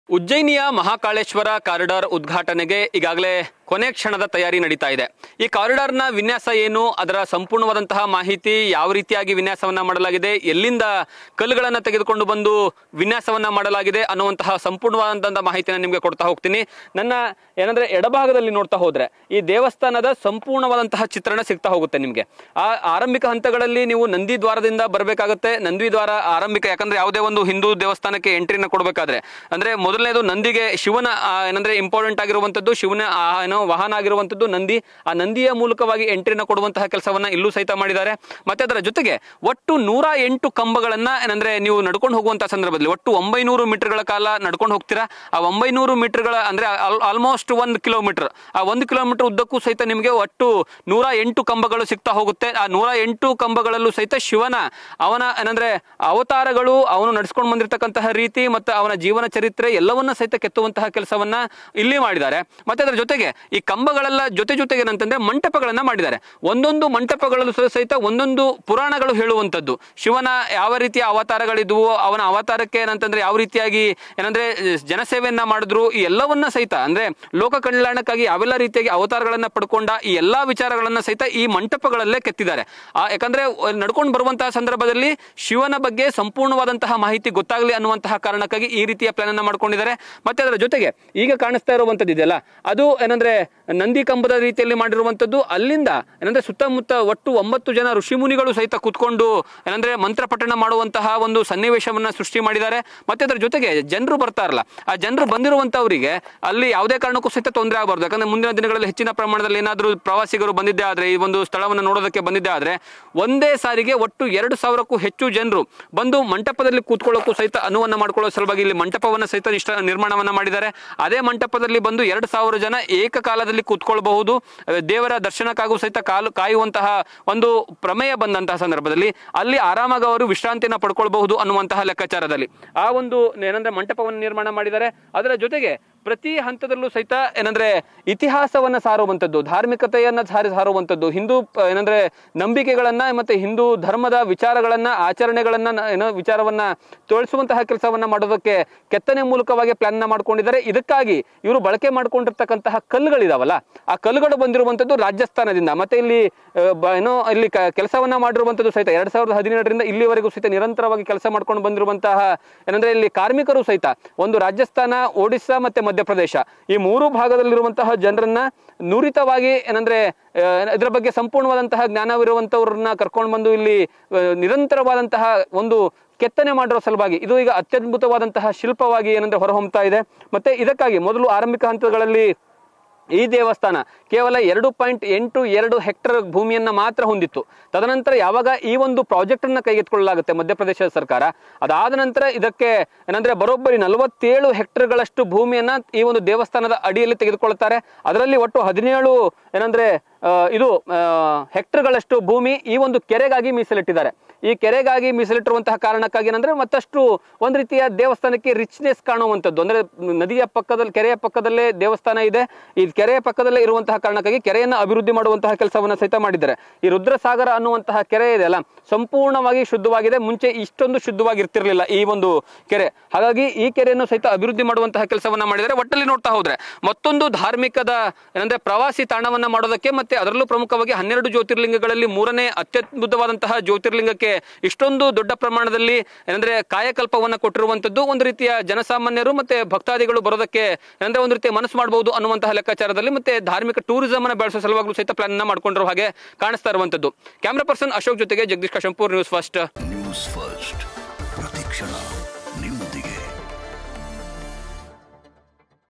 ಉಜ್ಜಯಿನಿಯ Mahakaleshwar corridor ಉದ್ಘಾಟನೆಗೆ ಈಗಾಗಲೇ ಕೊನೆ ಕ್ಷಣದ ತಯಾರಿ ನಡೀತಾ ಇದೆ ಈ ಕಾರಿಡಾರ್ನ ವಿನ್ಯಾಸ ಏನು ಅದರ ಸಂಪೂರ್ಣವಾದಂತಹ ಮಾಹಿತಿ ಯಾವ ರೀತಿಯಾಗಿ ವಿನ್ಯಾಸವನ್ನ ಮಾಡಲಾಗಿದೆ ಎಲ್ಲಿಂದ ಕಲ್ಲುಗಳನ್ನ ತೆಗೆದುಕೊಂಡು ಬಂದು ವಿನ್ಯಾಸವನ್ನ ಮಾಡಲಾಗಿದೆ ಅನ್ನುವಂತಹ ಸಂಪೂರ್ಣವಾದಂತಹ ಮಾಹಿತಿನ ನಿಮಗೆ ಕೊಡ್ತಾ ಹೋಗ್ತೀನಿ ನನ್ನ ಏನಂದ್ರೆ ಎಡಭಾಗದಲ್ಲಿ ನೋಡ್ತಾ ಹೋದ್ರೆ ಈ ದೇವಸ್ಥಾನದ ಸಂಪೂರ್ಣವಾದಂತಹ ಚಿತ್ರಣ ಸಿಗ್ತಾ ಹೋಗುತ್ತೆ ನಿಮಗೆ ಆ ಆರಂಭಿಕ ಹಂತಗಳಲ್ಲಿ ನೀವು ನಂದಿ ದ್ವಾರದಿಂದ ಬರಬೇಕಾಗುತ್ತೆ ನಂದಿ ದ್ವಾರ ಆರಂಭಿಕ ಯಾಕಂದ್ರೆ ಯಾವುದೇ ಒಂದು ಹಿಂದೂ ದೇವಸ್ಥಾನಕ್ಕೆ ಎಂಟ್ರಿನ ಕೊಡಬೇಕಾದ್ರೆ ಅಂದ್ರೆ ಮೊದಲನೇದು ನಂದಿಗೆ ಶಿವನ ಆ, ಏನಂದ್ರೆ ಇಂಪಾರ್ಟೆಂಟ್ ಆಗಿರುವಂತದ್ದು ಶಿವನ ಆ, ಏನೋ ವಾಹನ ಆಗಿರುವಂತದ್ದು ನಂದಿ ಆ ನಂದಿಯ ಮೂಲಕವಾಗಿ ಎಂಟ್ರಿನ ಕೊಡುವಂತಹ ಕೆಲಸವನ್ನ ಇಲ್ಲೂ ಸಹಿತ ಮಾಡಿದ್ದಾರೆ ಮತ್ತೆ ಅದರ ಜೊತೆಗೆ ಒಟ್ಟು ನೂರ ಎಂಟು ಕಂಬಗಳನ್ನ ಏನಂದ್ರೆ ನೀವು ನಡ್ಕೊಂಡು ಹೋಗುವಂತಹ ಸಂದರ್ಭದಲ್ಲಿ ಒಟ್ಟು ಒಂಬೈನೂರು ಮೀಟರ್ಗಳ ಕಾಲ ನಡ್ಕೊಂಡು ಹೋಗ್ತೀರಾ ಆ ಒಂಬೈನೂರು ಮೀಟರ್ಗಳ ಅಂದ್ರೆ ಆಲ್ಮೋಸ್ಟ್ ಒಂದು ಕಿಲೋಮೀಟರ್ ಆ ಒಂದು ಕಿಲೋಮೀಟರ್ ಉದ್ದಕ್ಕೂ ಸಹಿತ ನಿಮಗೆ ಒಟ್ಟು ನೂರ ಎಂಟು ಕಂಬಗಳು ಸಿಗ್ತಾ ಹೋಗುತ್ತೆ ಆ ನೂರ ಎಂಟು ಕಂಬಗಳಲ್ಲೂ ಸಹಿತ ಶಿವನ ಅವನ ಏನಂದ್ರೆ ಅವತಾರಗಳು ಅವನು ನಡ್ಸ್ಕೊಂಡು ಬಂದಿರತಕ್ಕಂತಹ ರೀತಿ ಮತ್ತು ಅವನ ಜೀವನ ಚರಿತ್ರೆ ಎಲ್ಲವನ್ನ ಸಹಿತ ಕೆತ್ತುವಂತಹ ಕೆಲಸವನ್ನ ಇಲ್ಲಿ ಮಾಡಿದ್ದಾರೆ ಮತ್ತೆ ಅದರ ಜೊತೆಗೆ ಈ ಕಂಬಗಳೆಲ್ಲ ಜೊತೆ ಜೊತೆಗೆ ಏನಂತಂದ್ರೆ ಮಂಟಪಗಳನ್ನ ಮಾಡಿದ್ದಾರೆ ಒಂದೊಂದು ಮಂಟಪಗಳಲ್ಲೂ ಸಹ ಸಹಿತ ಒಂದೊಂದು ಪುರಾಣಗಳು ಹೇಳುವಂಥದ್ದು ಶಿವನ ಯಾವ ರೀತಿಯ ಅವತಾರಗಳಿದ್ವು ಅವನ ಅವತಾರಕ್ಕೆ ಏನಂತಂದ್ರೆ ಯಾವ ರೀತಿಯಾಗಿ ಏನಂದ್ರೆ ಅಹ್, ಜನಸೇವೆಯನ್ನ ಮಾಡಿದ್ರು ಈ ಎಲ್ಲವನ್ನ ಸಹಿತ ಅಂದ್ರೆ ಲೋಕ ಕಲ್ಯಾಣಕ್ಕಾಗಿ ಯಾವೆಲ್ಲ ರೀತಿಯಾಗಿ ಅವತಾರಗಳನ್ನ ಪಡ್ಕೊಂಡ ಈ ಎಲ್ಲಾ ವಿಚಾರಗಳನ್ನ ಸಹಿತ ಈ ಮಂಟಪಗಳಲ್ಲೇ ಕೆತ್ತಿದ್ದಾರೆ ಆ ಯಾಕಂದ್ರೆ ನಡ್ಕೊಂಡು ಬರುವಂತಹ ಸಂದರ್ಭದಲ್ಲಿ ಶಿವನ ಬಗ್ಗೆ ಸಂಪೂರ್ಣವಾದಂತಹ ಮಾಹಿತಿ ಗೊತ್ತಾಗಲಿ ಅನ್ನುವಂತಹ ಕಾರಣಕ್ಕಾಗಿ ಈ ರೀತಿಯ ಪ್ಲಾನ್ ಅನ್ನ ಮಾಡ್ಕೊಂಡಿದ್ದಾರೆ ಮತ್ತೆ ಅದರ ಜೊತೆಗೆ ಈಗ ಕಾಣಿಸ್ತಾ ಇರುವಂತದ್ದು ಇದೆಯಲ್ಲ ಅದು ಏನಂದ್ರೆ ನಂದಿ ಕಂಬದ ರೀತಿಯಲ್ಲಿ ಮಾಡಿರುವಂತದ್ದು ಅಲ್ಲಿಂದ ಏನಂದ್ರೆ ಸುತ್ತಮುತ್ತ ಒಟ್ಟು ಒಂಬತ್ತು ಜನ ಋಷಿಮುನಿಗಳು ಸಹಿತ ಕೂತ್ಕೊಂಡು ಏನಂದ್ರೆ ಮಂತ್ರ ಪಠಣ ಮಾಡುವಂತಹ ಒಂದು ಸನ್ನಿವೇಶವನ್ನ ಸೃಷ್ಟಿ ಮಾಡಿದ್ದಾರೆ ಮತ್ತೆ ಅದರ ಜೊತೆಗೆ ಜನರು ಬರ್ತಾರಲ್ಲ ಆ ಜನರು ಬಂದಿರುವಂತವರಿಗೆ ಅಲ್ಲಿ ಯಾವುದೇ ಕಾರಣಕ್ಕೂ ಸಹಿತ ತೊಂದರೆ ಆಗಬಾರ್ದು ಯಾಕಂದ್ರೆ ಮುಂದಿನ ದಿನಗಳಲ್ಲಿ ಹೆಚ್ಚಿನ ಪ್ರಮಾಣದಲ್ಲಿ ಏನಾದರೂ ಪ್ರವಾಸಿಗರು ಬಂದಿದ್ದೇ ಆದ್ರೆ ಈ ಒಂದು ಸ್ಥಳವನ್ನು ನೋಡೋದಕ್ಕೆ ಬಂದಿದ್ದೇ ಆದ್ರೆ ಒಂದೇ ಸಾರಿಗೆ ಒಟ್ಟು ಎರಡು ಸಾವಿರಕ್ಕೂ ಹೆಚ್ಚು ಜನರು ಬಂದು ಮಂಟಪದಲ್ಲಿ ಕೂತ್ಕೊಳ್ಳೋಕ್ಕೂ ಸಹಿತ ಅನುವನ್ನ ಮಾಡ್ಕೊಳ್ಳೋ ಸಲುವಾಗಿ ಇಲ್ಲಿ ಮಂಟಪವನ್ನ ಸಹಿತ ನಿಷ್ಠ ನಿರ್ಮಾಣವನ್ನ ಮಾಡಿದ್ದಾರೆ ಅದೇ ಮಂಟಪದಲ್ಲಿ ಬಂದು ಎರಡು ಸಾವಿರ ಜನ ಏಕಕಾಲದಲ್ಲಿ ಕೂತ್ಕೊಳ್ಬಹುದು ಅಹ್, ದೇವರ ದರ್ಶನಕ್ಕಾಗೂ ಸಹಿತ ಕಾಲು ಕಾಯುವಂತಹ ಒಂದು ಪ್ರಮೇಯ ಬಂದಂತಹ ಸಂದರ್ಭದಲ್ಲಿ ಅಲ್ಲಿ ಆರಾಮಾಗಿ ಅವರು ವಿಶ್ರಾಂತಿಯನ್ನ ಪಡ್ಕೊಳ್ಬಹುದು ಅನ್ನುವಂತಹ ಲೆಕ್ಕಾಚಾರದಲ್ಲಿ ಆ ಒಂದು ಏನಂದ್ರೆ ಮಂಟಪವನ್ನು ನಿರ್ಮಾಣ ಮಾಡಿದ್ದಾರೆ ಅದರ ಜೊತೆಗೆ ಪ್ರತಿ ಹಂತದಲ್ಲೂ ಸಹಿತ ಏನಂದ್ರೆ ಇತಿಹಾಸವನ್ನ ಸಾರುವಂಥದ್ದು ಧಾರ್ಮಿಕತೆಯನ್ನ ಸಾರಿ ಸಾರುವಂಥದ್ದು ಹಿಂದೂ ಪ- ಏನಂದ್ರೆ ನಂಬಿಕೆಗಳನ್ನ ಮತ್ತೆ ಹಿಂದೂ ಧರ್ಮದ ವಿಚಾರಗಳನ್ನ ಆಚರಣೆಗಳನ್ನ ನ- ಏನೋ ವಿಚಾರವನ್ನ ತೋರಿಸುವಂತಹ ಕೆಲಸವನ್ನ ಮಾಡೋದಕ್ಕೆ ಕೆತ್ತನೆ ಮೂಲಕವಾಗಿ ಪ್ಲಾನ್ ನ ಮಾಡ್ಕೊಂಡಿದ್ದಾರೆ ಇದಕ್ಕಾಗಿ ಇವರು ಬಳಕೆ ಮಾಡ್ಕೊಂಡಿರ್ತಕ್ಕಂತಹ ಕಲ್ಲುಗಳಿದಾವಲ್ಲ ಆ ಕಲ್ಲುಗಳು ಬಂದಿರುವಂತದ್ದು ರಾಜಸ್ಥಾನದಿಂದ ಮತ್ತೆ ಇಲ್ಲಿ ಆ, ಬ- ಏನೋ ಇಲ್ಲಿ ಕ- ಕೆಲಸವನ್ನ ಮಾಡಿರುವಂತದ್ದು ಸಹಿತ ಎರಡ್ ಸಾವಿರದ ಹದಿನೇಳರಿಂದ ಇಲ್ಲಿವರೆಗೂ ಸಹಿತ ನಿರಂತರವಾಗಿ ಕೆಲಸ ಮಾಡ್ಕೊಂಡು ಬಂದಿರುವಂತಹ ಏನಂದ್ರೆ ಇಲ್ಲಿ ಕಾರ್ಮಿಕರು ಸಹಿತ ಒಂದು ರಾಜಸ್ಥಾನ ಒಡಿಸ್ಸಾ ಮತ್ತೆ ಮಧ್ಯಪ್ರದೇಶ ಈ ಮೂರು ಭಾಗದಲ್ಲಿರುವಂತಹ ಜನರನ್ನ ನುರಿತವಾಗಿ ಏನಂದ್ರೆ ಆ, ಇದರ ಬಗ್ಗೆ ಸಂಪೂರ್ಣವಾದಂತಹ ಜ್ಞಾನವಿರುವಂತವ್ರನ್ನ ಕರ್ಕೊಂಡು ಬಂದು ಇಲ್ಲಿ ಆ, ನಿರಂತರವಾದಂತಹ ಒಂದು ಕೆತ್ತನೆ ಮಾಡಿರೋ ಸಲುವಾಗಿ ಇದು ಈಗ ಅತ್ಯದ್ಭುತವಾದಂತಹ ಶಿಲ್ಪವಾಗಿ ಏನಂದ್ರೆ ಹೊರಹೊಮ್ತಾ ಇದೆ ಮತ್ತೆ ಇದಕ್ಕಾಗಿ ಮೊದಲು ಆರಂಭಿಕ ಹಂತಗಳಲ್ಲಿ ಈ ದೇವಸ್ಥಾನ ಕೇವಲ ಎರಡು ಪಾಯಿಂಟ್ ಎಂಟು ಎರಡು ಹೆಕ್ಟರ್ ಭೂಮಿಯನ್ನ ಮಾತ್ರ ಹೊಂದಿತ್ತು ತದನಂತರ ಯಾವಾಗ ಈ ಒಂದು ಪ್ರಾಜೆಕ್ಟ್ ಅನ್ನ ಕೈಗೆತ್ತಿಕೊಳ್ಳಲಾಗುತ್ತೆ ಮಧ್ಯಪ್ರದೇಶ ಸರ್ಕಾರ ಅದಾದ ನಂತರ ಇದಕ್ಕೆ ಏನಂದ್ರೆ ಬರೋಬ್ಬರಿ ನಲವತ್ತೇಳು ಹೆಕ್ಟರ್ಗಳಷ್ಟು ಭೂಮಿಯನ್ನ ಈ ಒಂದು ದೇವಸ್ಥಾನದ ಅಡಿಯಲ್ಲಿ ತೆಗೆದುಕೊಳ್ತಾರೆ ಅದರಲ್ಲಿ ಒಟ್ಟು ಹದಿನೇಳು ಏನಂದ್ರೆ ಆ, ಇದು ಆ, ಹೆಕ್ಟರ್ಗಳಷ್ಟು ಭೂಮಿ ಈ ಒಂದು ಕೆರೆಗಾಗಿ ಮೀಸಲಿಟ್ಟಿದ್ದಾರೆ ಈ ಕೆರೆಗಾಗಿ ಮೀಸಲಿಟ್ಟಿರುವಂತಹ ಕಾರಣಕ್ಕಾಗಿ ಏನಂದ್ರೆ ಮತ್ತಷ್ಟು ಒಂದು ರೀತಿಯ ದೇವಸ್ಥಾನಕ್ಕೆ ರಿಚ್ನೆಸ್ ಕಾಣುವಂಥದ್ದು ಅಂದ್ರೆ ನದಿಯ ಪಕ್ಕದಲ್ಲಿ ಕೆರೆಯ ಪಕ್ಕದಲ್ಲೇ ದೇವಸ್ಥಾನ ಇದೆ ಈ ಕೆರೆಯ ಪಕ್ಕದಲ್ಲೇ ಇರುವಂತಹ ಕಾರಣಕ್ಕಾಗಿ ಕೆರೆಯನ್ನು ಅಭಿವೃದ್ಧಿ ಮಾಡುವಂತಹ ಕೆಲಸವನ್ನ ಸಹಿತ ಮಾಡಿದ್ದಾರೆ ಈ ರುದ್ರಸಾಗರ ಅನ್ನುವಂತಹ ಕೆರೆ ಇದೆ ಅಲ್ಲ ಸಂಪೂರ್ಣವಾಗಿ ಶುದ್ಧವಾಗಿದೆ ಮುಂಚೆ ಇಷ್ಟೊಂದು ಶುದ್ಧವಾಗಿರ್ತಿರ್ಲಿಲ್ಲ ಈ ಒಂದು ಕೆರೆ ಹಾಗಾಗಿ ಈ ಕೆರೆಯನ್ನು ಸಹಿತ ಅಭಿವೃದ್ಧಿ ಮಾಡುವಂತಹ ಕೆಲಸವನ್ನ ಮಾಡಿದ್ದಾರೆ ಒಟ್ಟಲ್ಲಿ ನೋಡ್ತಾ ಹೋದ್ರೆ ಮತ್ತೊಂದು ಧಾರ್ಮಿಕದ ಏನಂದ್ರೆ ಪ್ರವಾಸಿ ತಾಣವನ್ನ ಮಾಡೋದಕ್ಕೆ ಮತ್ತೆ ಅದರಲ್ಲೂ ಪ್ರಮುಖವಾಗಿ ಹನ್ನೆರಡು ಜ್ಯೋತಿರ್ಲಿಂಗಗಳಲ್ಲಿ ಮೂರನೇ ಅತ್ಯದ್ಭುತವಾದಂತಹ ಜ್ಯೋತಿರ್ಲಿಂಗಕ್ಕೆ ಇಷ್ಟೊಂದು ದೊಡ್ಡ ಪ್ರಮಾಣದಲ್ಲಿ ಏನಂದ್ರೆ ಕಾಯಕಲ್ಪವನ್ನ ಕೊಟ್ಟಿರುವಂತದ್ದು ಒಂದು ರೀತಿಯ ಜನಸಾಮಾನ್ಯರು ಮತ್ತೆ ಭಕ್ತಾದಿಗಳು ಬರೋದಕ್ಕೆ ಏನಂದ್ರೆ ಒಂದು ರೀತಿಯ ಮನಸ್ಸು ಮಾಡಬಹುದು ಅನ್ನುವಂತಹ ಲೆಕ್ಕಾಚಾರದಲ್ಲಿ ಮತ್ತೆ ಧಾರ್ಮಿಕ ಟೂರಿಸಂ ಅನ್ನ ಬೆಳೆಸೋ ಸಲುವಾಗಲೂ ಸಹಿತ ಪ್ಲಾನ್ ಅನ್ನ ಮಾಡ್ಕೊಂಡಿರೋ ಹಾಗೆ ಕಾಣಿಸ್ತಾ ಇರುವಂತದ್ದು ಕ್ಯಾಮ್ರಾ ಪರ್ಸನ್ ಅಶೋಕ್ ಜೊತೆಗೆ Jagadish Kashampur News First News First ಪ್ರತಿಕ್ಷಣ ನಿಮ್ಮೊಂದಿಗೆ